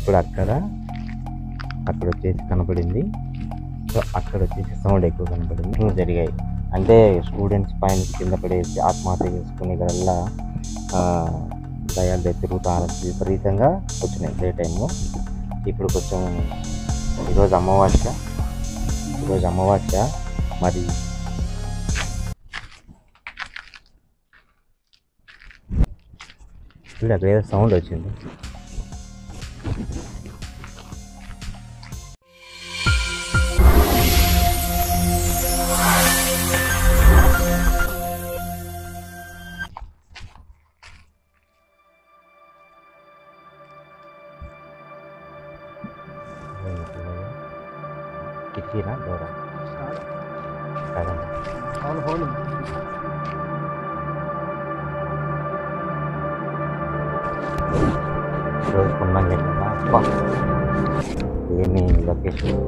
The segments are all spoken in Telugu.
ఇప్పుడు అక్కడ అక్కడ వచ్చేసి కనపడింది సో అక్కడ వచ్చేసి సౌండ్ ఎక్కువ కనపడింది ఇంకా జరిగాయి అంటే స్టూడెంట్స్ పైన కింద పడేసి ఆత్మహత్య చేసుకునే గల్లా దయాలు తిరుగుతా విపరీతంగా వచ్చినాయి డే టైము ఇప్పుడు కొంచెం ఈరోజు అమావాస్య ఈరోజు అమావాస్య మరి చూడు అక్కడ ఏదో సౌండ్ వచ్చింది కిటికీనా డోరా కాదండి అవును హోల్ ఈరోజు పున్నంగా వెళ్ళినా ఏమి లొకేషన్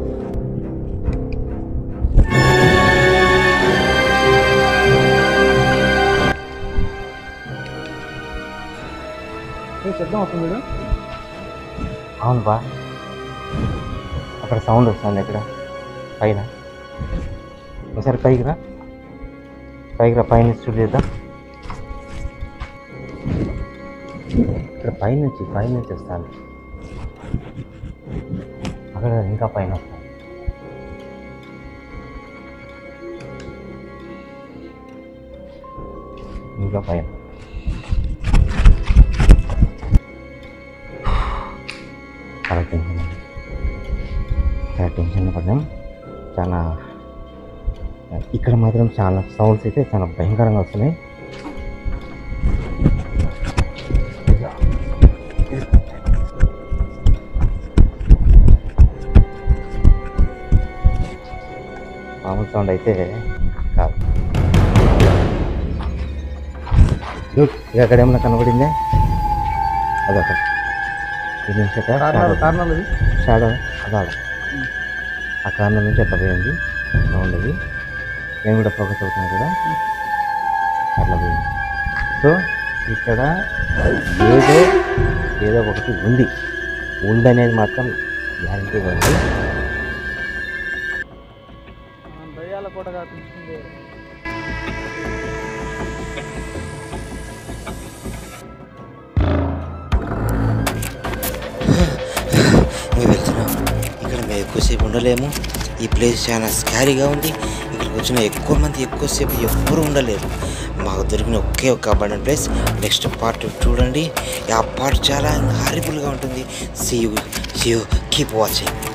శబ్దం వస్తుంది వీడు అవును బా అక్కడ సౌండ్ వస్తుంది ఇక్కడ పైన ఒకసారి పైకి రా పైకి రా పైన చూడలేదా ఇక్కడ పైనుంచి పైనుంచి వస్తాను అక్కడ ఇంకా పైన వస్తాను ఇంకా పైన చాలా టెన్షన్ ఉంది. చాలా టెన్షన్ పడ్డాం చాలా ఇక్కడ మాత్రం చాలా సౌండ్స్ అయితే చాలా భయంకరంగా వస్తున్నాయి మామూలు సౌండ్ అయితే కాదు Look, ఇక అక్కడ ఏమన్నా కనబడిందే అదొక ఇది నుంచి అక్కడ కార్నర్ కార్నర్ ఇది షాడో అదాడ ఆ కార్నర్ నుంచి ఎట్లా పోయింది సౌండ్ అది నేను కూడా ఫోకస్ అవుతున్నా కదా అట్లా పోయింది సో ఇక్కడ ఏదో ఏదో ఒకటి ఉంది ఉందనేది మాత్రం గ్యారంటీగా ఉంది దయ్యాల కోటగా పిలుస్తుంది మేము వెళ్తున్నాం ఇక్కడ మేము ఎక్కువసేపు ఉండలేము ఈ ప్లేస్ చాలా స్కారీగా ఉంది ఇక్కడికి వచ్చిన ఎక్కువ మంది ఎక్కువసేపు ఎవ్వరూ ఉండలేరు మాకు దొరికిన ఒకే ఒక అబండెంట్ ప్లేస్ నెక్స్ట్ పార్ట్ చూడండి ఆ పార్ట్ చాలా హారిబుల్గా ఉంటుంది see you see you keep watching